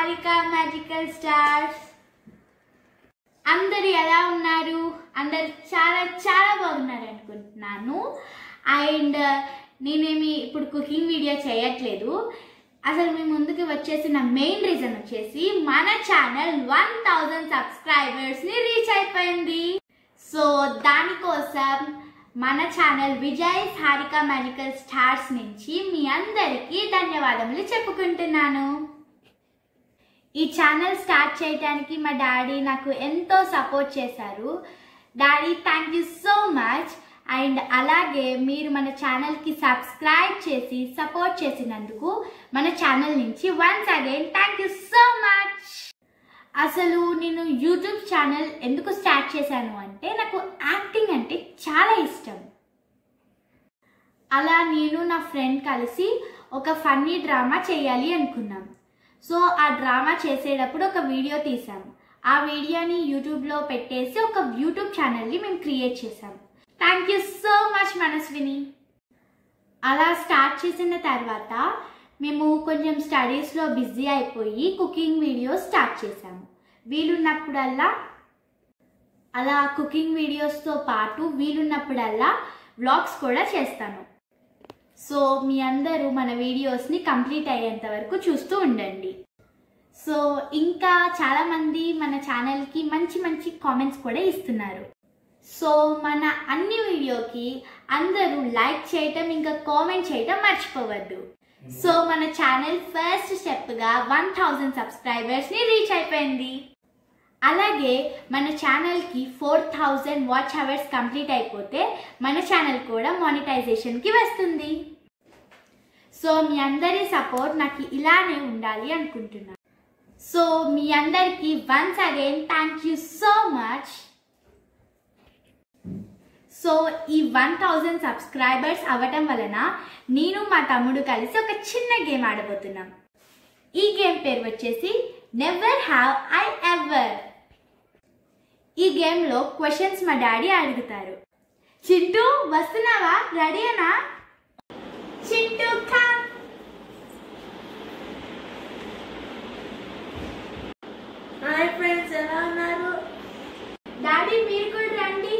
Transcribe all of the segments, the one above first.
Harika magical stars అందరు ఎలా ఉన్నారు అందరు చాలా చాలా బాగున్నారు అనుకుంటున్నాను అండ్ నేనేమి ఇప్పుడు కుకింగ్ వీడియో చేయట్లేదు అసలు మీ ముందుకు వచ్చేసిన మెయిన్ రీజన్ వచ్చేసి మన ఛానల్ వన్ థౌజండ్ సబ్స్క్రైబర్స్ని రీచ్ అయిపోయింది సో దానికోసం మన channel Vijay Harika magical stars నుంచి మీ అందరికీ ధన్యవాదములు చెప్పుకుంటున్నాను ఈ ఛానల్ స్టార్ట్ చేయడానికి మా డాడీ నాకు ఎంతో సపోర్ట్ చేశారు daddy thank you so much and అలాగే మీరు మన ఛానల్కి సబ్స్క్రైబ్ చేసి సపోర్ట్ చేసినందుకు మన ఛానల్ నుంచి once again thank you so much అసలు నేను యూట్యూబ్ ఛానల్ ఎందుకు స్టార్ట్ చేశాను అంటే నాకు యాక్టింగ్ అంటే చాలా ఇష్టం అలా నేను నా ఫ్రెండ్ కలిసి ఒక ఫన్నీ డ్రామా చేయాలి అనుకున్నాం సో ఆ డ్రామా చేసేటప్పుడు ఒక వీడియో తీసాం ఆ వీడియోని యూట్యూబ్లో పెట్టేసి ఒక యూట్యూబ్ ఛానల్ని మేము క్రియేట్ చేసాం thank you so much Manaswini అలా స్టార్ట్ చేసిన తర్వాత మేము కొంచెం స్టడీస్లో బిజీ అయిపోయి కుకింగ్ వీడియోస్ స్టార్ట్ చేసాము వీలున్నప్పుడల్లా అలా కుకింగ్ వీడియోస్తో పాటు వీలున్నప్పుడల్లా వ్లాగ్స్ కూడా చేస్తాను సో మీ అందరూ మన వీడియోస్ని కంప్లీట్ అయ్యేంత వరకు చూస్తూ ఉండండి సో ఇంకా చాలామంది మన ఛానల్కి మంచి మంచి కామెంట్స్ కూడా ఇస్తున్నారు సో మన అన్ని వీడియోకి అందరూ లైక్ చేయటం ఇంకా కామెంట్ చేయటం మర్చిపోవద్దు సో మన ఛానల్ ఫస్ట్ స్టెప్గా వన్ థౌజండ్ సబ్స్క్రైబర్స్ని రీచ్ అయిపోయింది అలాగే మన ఛానల్కి four thousand watch hours complete అయిపోతే మన ఛానల్ కూడా మానిటైజేషన్కి వస్తుంది సో మీ అందరి సపోర్ట్ నాకు ఇలానే ఉండాలి అనుకుంటున్నాను సో మీ అందరికీ once again thank you so much so ఈ వన్ థౌజండ్ సబ్స్క్రైబర్స్ అవ్వటం వలన నేను మా తమ్ముడు కలిసి ఒక చిన్న గేమ్ ఆడబోతున్నాం ఈ గేమ్ పేరు వచ్చేసి నెవర్ హ్యావ్ ఐ ఎవర్ ఈ గేమ్లో క్వశ్చన్స్ మా డాడీ అడుగుతారు చింటూ వస్తున్నావా రెడీనా చింటూ ఖాన్ హాయ్ ఫ్రెండ్స్ ఎలా ఉన్నారు డాడీ మీరు కూడా రండి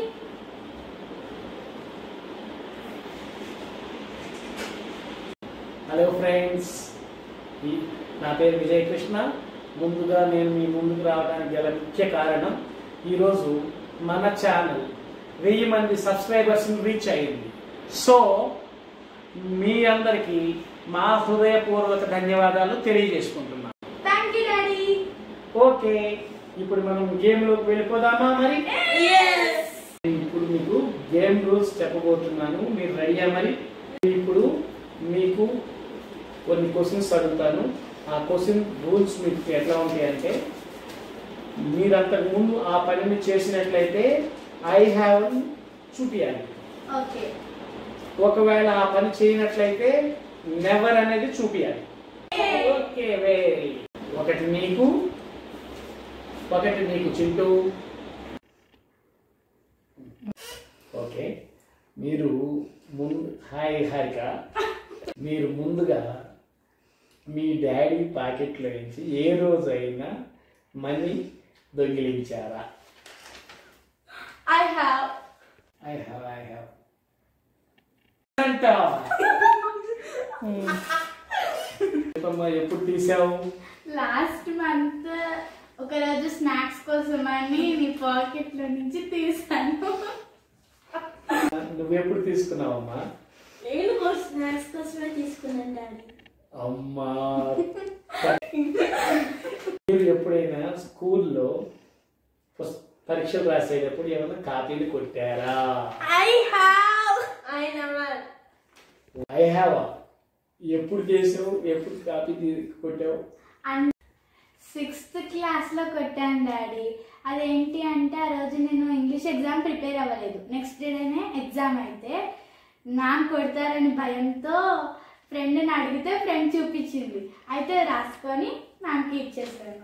హలో ఫ్రెండ్స్ ఈ నా పేరు విజయ్ కృష్ణ ముందుగా నేను మీ ముందుకు రావడానికి గల ముఖ్య కారణం ఈరోజు మన ఛానల్ వెయ్యి మంది సబ్స్క్రైబర్స్ని రీచ్ అయింది సో మీ అందరికీ మా హృదయపూర్వక ధన్యవాదాలు తెలియజేసుకుంటున్నాను థ్యాంక్ యూ డాడీ ఓకే ఇప్పుడు మనం గేమ్లోకి వెళ్ళిపోదామా మరి ఇప్పుడు మీకు గేమ్ రూల్స్ చెప్పబోతున్నాను మీరు రెడీయా మరి ఇప్పుడు మీకు కొన్ని క్వశ్చన్స్ అడుగుతాను ఆ క్వశ్చన్ రూల్స్ మీకు ఎట్లా ఉంటాయంటే మీరు అంతకు ముందు ఆ పనిని చేసినట్లయితే ఐ హ్యావ్ చూపియాలి ఓకే ఒకవేళ ఆ పని చేయనట్లయితే నెవర్ అనేది చూపియాలి ఓకే వెరీ ఒకటి నీకు ఒకటి నీకు చింటూ ఓకే మీరు ముందు హాయ్ హారిక మీరు ముందుగా మీ డాడీ పాకెట్లో నుంచి ఏ రోజైనా మనీ దొంగిలించారా I have I have I have అంటా చెప్పమ్మా ఎప్పుడు తీసావు లాస్ట్ మంత్ ఒక రోజు స్నాక్స్ కోసం అని నీ పాకెట్ లో నుంచి తీసాను నువ్వు ఎప్పుడు తీసుకున్నావమ్మా నేను కూడా స్నాక్స్ కోసమే తీసుకున్నాను డాడీ అమ్మా మీరు ఎప్పుడైనా స్కూల్లో పుస్- పరీక్షలు రాసేటప్పుడు ఏమైనా కాపీలు కొట్టారా ఐ హ్యావ్ ఆయన ఐ హ్యావ్ ఎప్పుడు చేసావు ఎప్పుడు కాపీ తీ- కొట్టావు అండ్ సిక్స్త్ క్లాస్ లో కొట్టాను డాడీ అదేంటి అంటే ఆ రోజు నేను ఇంగ్లీష్ ఎగ్జామ్ ప్రిపేర్ అవ్వలేదు నెక్స్ట్ డేనే ఎగ్జామ్ అయితే మ్యామ్ కొడతారని భయంతో ఫ్రెండ్ని అడిగితే ఫ్రెండ్ చూపించింది అయితే రాసుకొని మ్యామ్కి ఇచ్చేసాను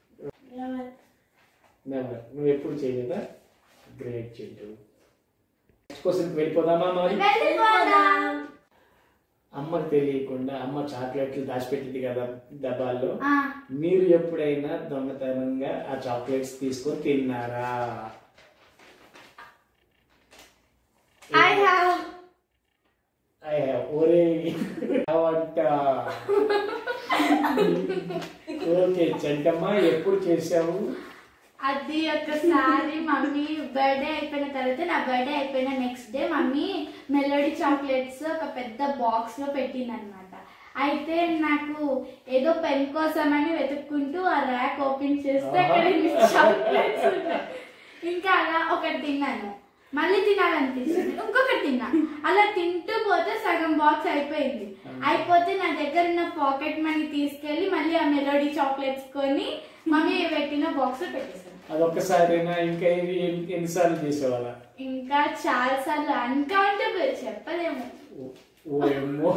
నెవర్ నువ్వు ఎప్పుడు చేయలేదా గ్రేట్ చెట్టు నెక్స్ట్ క్వశ్చన్కి వెళ్ళిపోదామా మరి వెళ్ళిపోదాం అమ్మకు తెలియకుండా అమ్మ చాక్లెట్లు దాచిపెట్టింది కదా డబ్బాల్లో ఆ, మీరు ఎప్పుడైనా దొంగతనంగా ఆ చాక్లెట్స్ తీసుకొని తిన్నారా I have. I have. ఒరే వంట ఓకే చంటమ్మ ఎప్పుడు చేసావు అది ఒకసారి మమ్మీ బర్త్డే అయిపోయిన తర్వాత నా బర్త్డే అయిపోయిన next day mummy melody chocolates ఒక పెద్ద బాక్స్ లో పెట్టింది అనమాట అయితే నాకు ఏదో పెన్ కోసం అని వెతుక్కుంటూ ఆ ర్యాక్ ఓపెన్ చేస్తే అక్కడ ఇన్ని చాక్లెట్స్ ఉన్నాయి ఇంకా అలా ఒకటి తిన్నాను మళ్ళీ తినాలనిపిస్తుంది ఇంకొకటి తిన్నా అలా తింటూ పోతే సగం బాక్స్ అయిపోయింది అయిపోతే నా దగ్గర ఉన్న పాకెట్ మనీ తీసుకెళ్లి మళ్ళీ ఆ మెలోడీ చాక్లెట్స్ కొని మమ్మీ పెట్టిన బాక్స్ లో పెట్టేసాను అదొక్కసారైనా ఇంకా ఇది ఎన్ని- ఎన్నిసార్లు చేసేవాళ్ళ ఇంకా చాలా సార్లు అన్కౌంటబుల్ చెప్పలేము ఓ ఏమో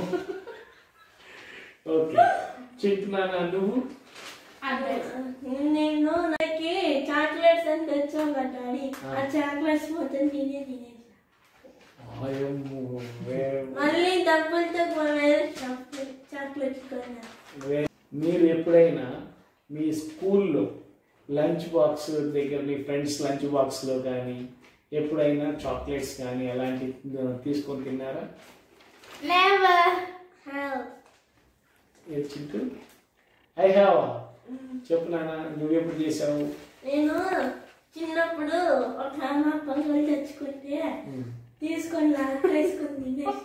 ఓకే చెప్తున్నానా నువ్వు అదే నేను నాకు చాక్లెట్స్ అని తెచ్చాం కదా డాడీ ఆ. ఆ చాక్లెట్స్ మొత్తం తినే తినేసి అయ్యమ్మో, వే- మళ్ళీ డబ్బులతో కొనేది చాక్లెట్ చాక్లెట్స్ కొన్నా వే- మీరు ఎప్పుడైనా మీ స్కూల్లో లంచ్ బాక్స్ దగ్గర మీ ఫ్రెండ్స్ లంచ్ బాక్స్లో కానీ ఎప్పుడైనా చాక్లెట్స్ కానీ అలాంటి తీసుకొని తిన్నారా నెవర్ హ్యావ్ ఏ చింటూ ఐ హ్యావ్ చెప్పు నాన్న నువ్వెప్పుడు చేసావు నేను చిన్నప్పుడు ఒక అమ్మ పొంగల్ తెచ్చుకుంటే తీసుకొని లాక్కేసుకొని తినేసి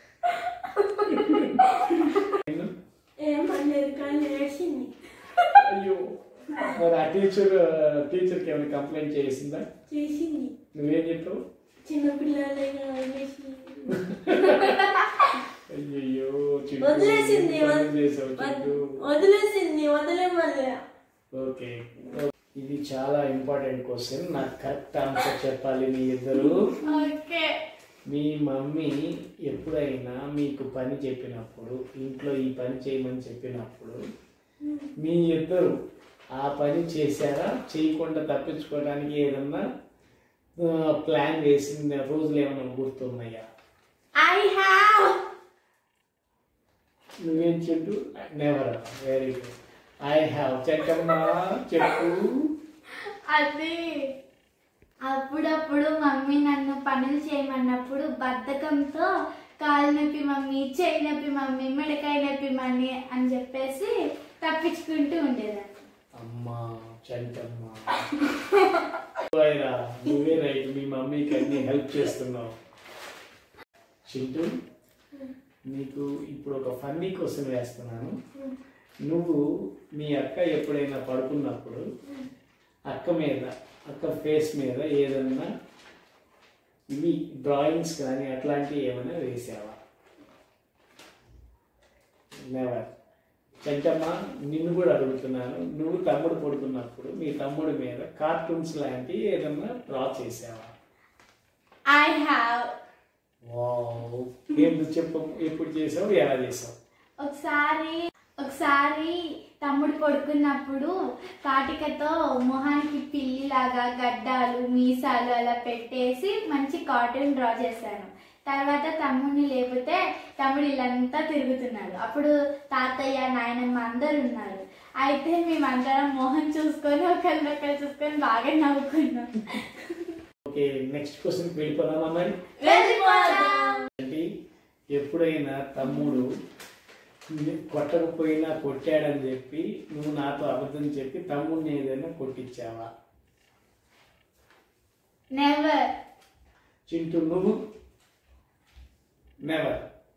నేను? ఏమనలేదు కానీ ఏడ్చింది అయ్యో మరి ఆ టీచర్ టీచర్కి ఏమైనా కంప్లైంట్ చేసిందా చేసింది నువ్వేం చెప్పావు చిన్నపిల్లలైనా వదిలేసి అయ్యయ్యో చింటూ, వదిలేసింది ఎంత వద్- పని చేసావు చింటూ. వదిలేసింది వదిలేమలే ఓకే ఇది చాలా ఇంపార్టెంట్ క్వశ్చన్ నాకు కరెక్ట్ ఆన్సర్ చెప్పాలి మీ ఇద్దరు ఓకే మీ మమ్మీ ఎప్పుడైనా మీకు పని చెప్పినప్పుడు ఇంట్లో ఈ పని చేయమని చెప్పినప్పుడు మీ ఇద్దరు ఆ పని చేశారా చేయకుండా తప్పించుకోవడానికి ఏదన్నా ప్లాన్ వేసిన రోజులు ఏమైనా గుర్తున్నాయా ఐ హ్యావ్ నువ్వేం చెప్పు never very good I have చెక్కమ్మా చెప్పు అది అప్పుడప్పుడు మమ్మీ నన్ను పనులు చేయమన్నప్పుడు బద్ధకంతో కాలు నొప్పి మమ్మీ చేయి నొప్పి మమ్మీ మెడకాయ నొప్పి మమ్మీ అని చెప్పేసి తప్పించుకుంటూ ఉండేదాన్ని అమ్మా చంటమ్మ పోయిరా, నువ్వే రైట్ మీ మమ్మీకి అన్ని హెల్ప్ చేస్తున్నావు చింటూ నీకు ఇప్పుడు ఒక ఫన్నీ క్వశ్చన్ వేస్తున్నాను నువ్వు మీ అక్క ఎప్పుడైనా పడుకున్నప్పుడు అక్క మీద అక్క ఫేస్ మీద ఏదన్నా ఇవి డ్రాయింగ్స్ కానీ అట్లాంటివి ఏమైనా వేసావా నెవర్ చంటమ్మ నిన్ను కూడా అడుగుతున్నాను నువ్వు తమ్ముడు పడుకున్నప్పుడు మీ తమ్ముడి మీద కార్టూన్స్ లాంటివి ఏదన్నా డ్రా చేసావా ఐ హ్యావ్ వావ్ ఏం చెప్పు ఎప్పుడు చేసావు ఎలా చేసావు ఒకసారి ఒకసారి తమ్ముడు పడుకున్నప్పుడు కాటికతో మొహానికి పిల్లిలాగా గడ్డాలు మీసాలు అలా పెట్టేసి మంచి కాటన్ డ్రా చేశాను తర్వాత తమ్ముడిని లేపితే తమ్ముడు ఇల్లంతా తిరుగుతున్నాడు అప్పుడు తాతయ్య నాయనమ్మ అందరు ఉన్నారు అయితే మేమందరం మోహన్ చూసుకొని ఒకరినొకరు చూసుకొని బాగా నవ్వుకున్నాం ఓకే నెక్స్ట్ క్వశ్చన్ వెళ్ళిపోదామా మరి వెళ్ళిపోదాం. అంటే ఎప్పుడైనా తమ్ముడు ని- కొట్టకపోయినా కొట్టాడని చెప్పి నువ్వు నాతో అబద్ధం చెప్పి తమ్ముడిని ఏదైనా కొట్టించావా నెవర్ చింటూ నువ్వు నెవర్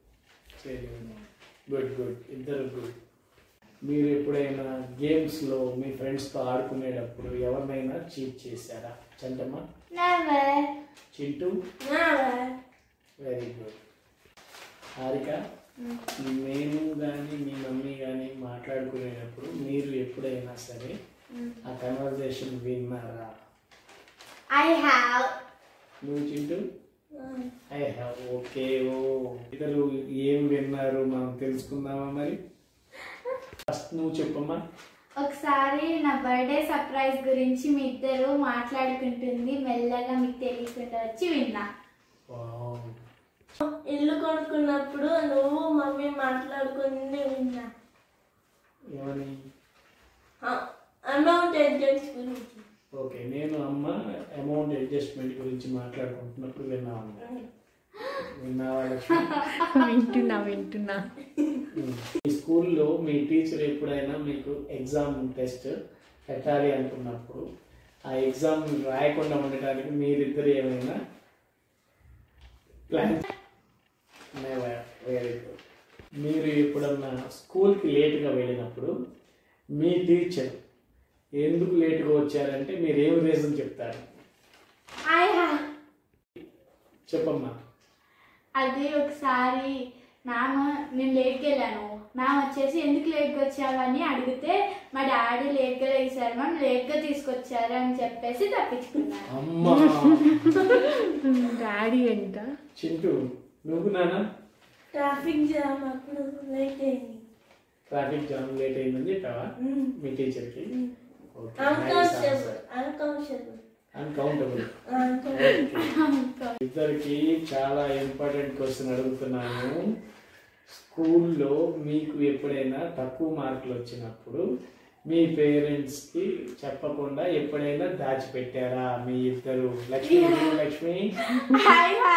గుడ్ గుడ్ ఇద్దరు గుడ్ మీరు ఎప్పుడైనా గేమ్స్లో మీ ఫ్రెండ్స్తో ఆడుకునేటప్పుడు ఎవరినైనా చీట్ చేశారా చంటమ్మ never Chintu Never. Very good Harika నేను కానీ మీ మమ్మీ కానీ మాట్లాడుకునేటప్పుడు మీరు ఎప్పుడైనా సరే ఆ కన్వర్జేషన్ విన్నారా ఐ హ్యావ్ నువ్వు Chintu Uh, I have okay ఓ ఇద్దరు ఏం విన్నారు మనం తెలుసుకుందామా మరి ఫస్ట్ నువ్వు చెప్పమ్మా ఒకసారి నా బర్త్డే సర్ప్రైజ్ గురించి మీ ఇద్దరు మాట్లాడుకుంటుంది మెల్లగా మీకు తెలియకుండా వచ్చి విన్నా వావ్. ఇల్లు కొనుక్కున్నప్పుడు నువ్వు మమ్మీ మాట్లాడుకుంది విన్నా ఏమని అమౌంట్ అడ్జస్ట్ గురించి ఓకే నేను అమ్మ అమౌంట్ అడ్జస్ట్మెంట్ గురించి మాట్లాడుకుంటున్నప్పుడు విన్నాను విన్నావా లక్ష్మి వింటున్నా వింటున్నా మీ స్కూల్లో మీ టీచర్ ఎప్పుడైనా మీకు ఎగ్జామ్ టెస్ట్ పెట్టాలి అనుకున్నప్పుడు ఆ ఎగ్జామ్ రాయకుండా ఉండటానికి మీరిద్దరు ఏమైనా ప్లాన్ వెరీ గుడ్ మీరు ఎప్పుడన్నా స్కూల్కి లేట్గా వెళ్ళినప్పుడు మీ టీచర్ ఎందుకు లేట్గా వచ్చారంటే మీరు ఏం రీజన్ చెప్తారు హాయ్ హా చెప్పమ్మా అది ఒకసారి నాన్న నేను లేట్కి వెళ్ళాను నాన్న వచ్చేసి ఎందుకు లేట్గా వచ్చావని అడిగితే మా డాడీ లేట్గా లేచారు మ్యామ్ లేట్గా తీసుకొచ్చారు అని చెప్పేసి తప్పించుకున్నాను అమ్మా డాడీ ఎంత చింటూ నువ్వు నానా ట్రాఫిక్ జామ్ అప్పుడు లేట్ అయింది ట్రాఫిక్ జామ్ లేట్ అయిందని చెప్పావా మీ టీచర్కి అన్కాన్షియబుల్ అన్కాన్షియబుల్ అన్కౌంటబుల్ ఇద్దరికి చాలా ఇంపార్టెంట్ క్వశ్చన్ అడుగుతున్నాను స్కూల్లో మీకు ఎప్పుడైనా తక్కువ మార్కులు వచ్చినప్పుడు మీ పేరెంట్స్కి చెప్పకుండా ఎప్పుడైనా దాచిపెట్టారా మీ ఇద్దరు లక్ష్మి నువ్వు లక్ష్మి హాయ్ హా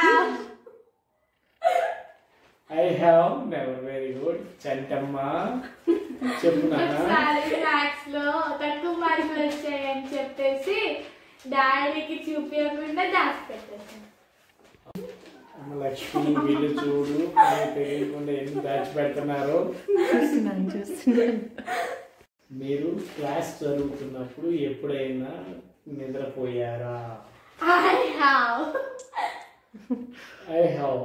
I have never very good చంటమ్మ చెప్పు నాన్న ఒకసారి మ్యాథ్స్ లో తక్కువ మార్కులు వచ్చాయని చెప్పేసి డాడీకి చూపించకుండా దాచిపెట్టేసాను అమ్మ లక్ష్మి వీళ్ళు చూడు మీకు తెలియకుండా ఎందుకు దాచిపెడుతున్నారో చూస్తున్నాను చూస్తున్నాను మీరు క్లాస్ జరుగుతున్నప్పుడు ఎప్పుడైనా నిద్రపోయారా ఐ హావ్ ఐ హ్యావ్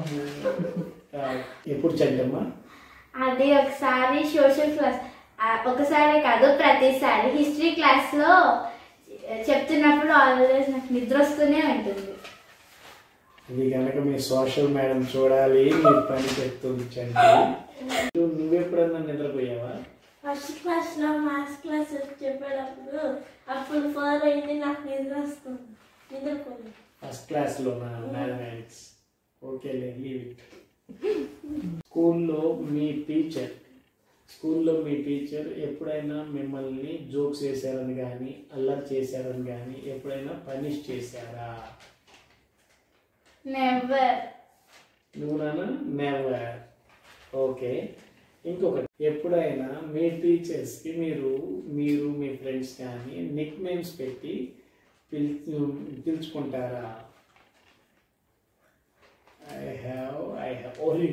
ఎప్పుడు చంటమ్మా అది ఒకసారి సోషల్ క్లాస్ ఆ, ఒకసారి కాదు ప్రతిసారి హిస్టరీ క్లాస్ లో చెప్తున్నప్పుడు ఆల్వేస్ నాకు నిద్ర వస్తూనే ఉంటుంది ఇది కనుక మీ సోషల్ మేడం చూడాలి మీ పని చెప్తుంది చంటి నువ్వెప్పుడన్నా నిద్రపోయావా ఫస్ట్ క్లాస్ లో మ్యాథ్స్ క్లాస్ చెప్పేటప్పుడు అప్పుడు ఫోర్ అయింది నాకు నిద్ర వస్తుంది నిద్రపోయింది ఫస్ట్ క్లాస్లో నా మ్యాథమెటిక్స్ ఓకే లీవ్ ఇట్ స్కూల్లో మీ టీచర్ స్కూల్లో మీ టీచర్ ఎప్పుడైనా మిమ్మల్ని జోక్స్ చేశారని కానీ అల్లరి చేశారని కానీ ఎప్పుడైనా పనిష్ చేశారా నెవర్ నువ్వు నాన్న నెవర్ ఓకే ఇంకొకటి ఎప్పుడైనా మీ టీచర్స్కి మీరు మీరు మీ ఫ్రెండ్స్ కానీ నిక్ నేమ్స్ పెట్టి పిలుచు పిలుచుకుంటారా I have I have only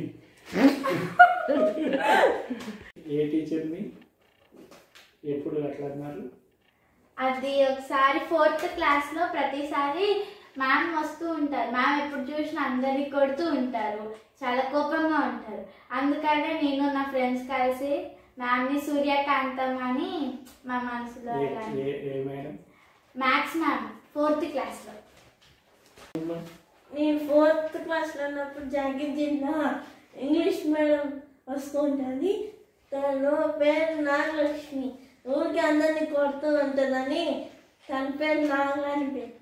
ఏ టీచర్ని ఎప్పుడు అట్లా అన్నారు అది ఒకసారి ఫోర్త్ క్లాస్ లో ప్రతిసారి మ్యామ్ వస్తూ ఉంటారు మ్యామ్ ఎప్పుడు చూసినా అందరినీ కొడుతూ ఉంటారు చాలా కోపంగా ఉంటారు అందుకనే నేను నా ఫ్రెండ్స్ కలిసి మ్యామ్ని సూర్యకాంతం అని మా మనసులో ఏ- ఏ- ఏ madam maths ma'am fourth class లో నేను ఫోర్త్ క్లాస్ లో ఉన్నప్పుడు జాకెట్ జిల్లా ఇంగ్లీష్ మేడం వస్తూ ఉంటుంది తను పేరు నాగలక్ష్మి ఊరికి అందరినీ కొడుతూ ఉంటుందని తన పేరు నాగ అని పెట్టా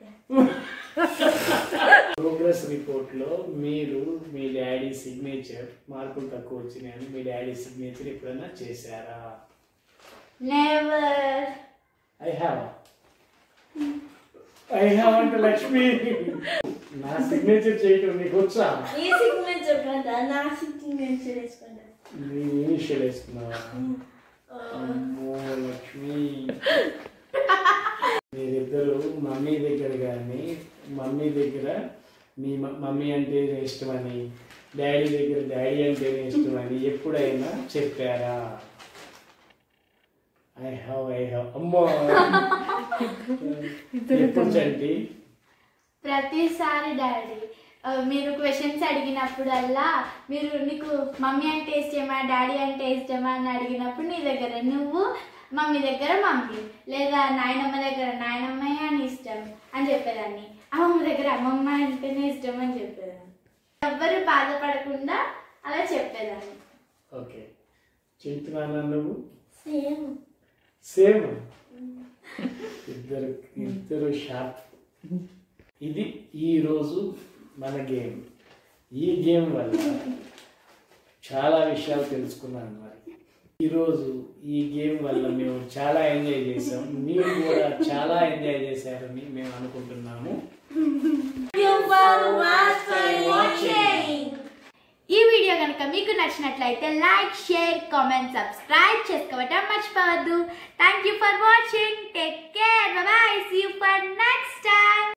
ప్రోగ్రెస్ రిపోర్ట్లో మీరు మీ డాడీ సిగ్నేచర్ మార్కులు తక్కువ వచ్చినాయని మీ డాడీ సిగ్నేచర్ ఎప్పుడైనా చేశారా never I have I have అంటే లక్ష్మి నా సిగ్నేచర్ చేయటం నీకు వచ్చా ఈ సిగ్నేచర్ కదా నా సిగ్నేచర్ వేసుకుంటా నీ ఇనిషియల్ వేసుకున్నావా అమ్మో లక్ష్మి మీరిద్దరు మమ్మీ దగ్గర కానీ మమ్మీ దగ్గర మీ మ- మమ్మీ అంటే ఇష్టమని డాడీ దగ్గర డాడీ అంటే ఇష్టమని ఎప్పుడైనా చెప్పారా ఐ హ్యావ్ ఐ హ్యావ్ అమ్మో ఎప్పుడు చంటి ప్రతిసారి డాడీ ఆ, మీరు క్వశ్చన్స్ అడిగినప్పుడల్లా మీరు నీకు మమ్మీ అంటే ఇష్టమా డాడీ అంటే ఇష్టమా అని అడిగినప్పుడు నీ దగ్గర నువ్వు మమ్మీ దగ్గర మమ్మీ లేదా నాయనమ్మ దగ్గర నాయనమ్మ అని ఇష్టం అని చెప్పేదాన్ని అమ్మమ్మ దగ్గర అమ్మమ్మ అంటేనే ఇష్టం అని చెప్పేదాన్ని ఎవ్వరు బాధపడకుండా అలా చెప్పేదాన్ని ఓకే చింటున్నానా నువ్వు సేమ్ సేమ్ ఇద్దరు ఇద్దరు షార్ప్ ఇది ఈరోజు మన గేమ్ ఈ గేమ్ వల్ల చాలా విషయాలు తెలుసుకున్నాను మరి ఈరోజు ఈ గేమ్ వల్ల మేము చాలా ఎంజాయ్ చేసాం మీరు కూడా చాలా ఎంజాయ్ చేశారని మేము అనుకుంటున్నాము ఈ వీడియో కనుక మీకు నచ్చినట్లయితే లైక్ షేర్ కామెంట్ సబ్స్క్రైబ్ చేసుకోవటం మర్చిపోవద్దు thank you for watching take care bye see you for next time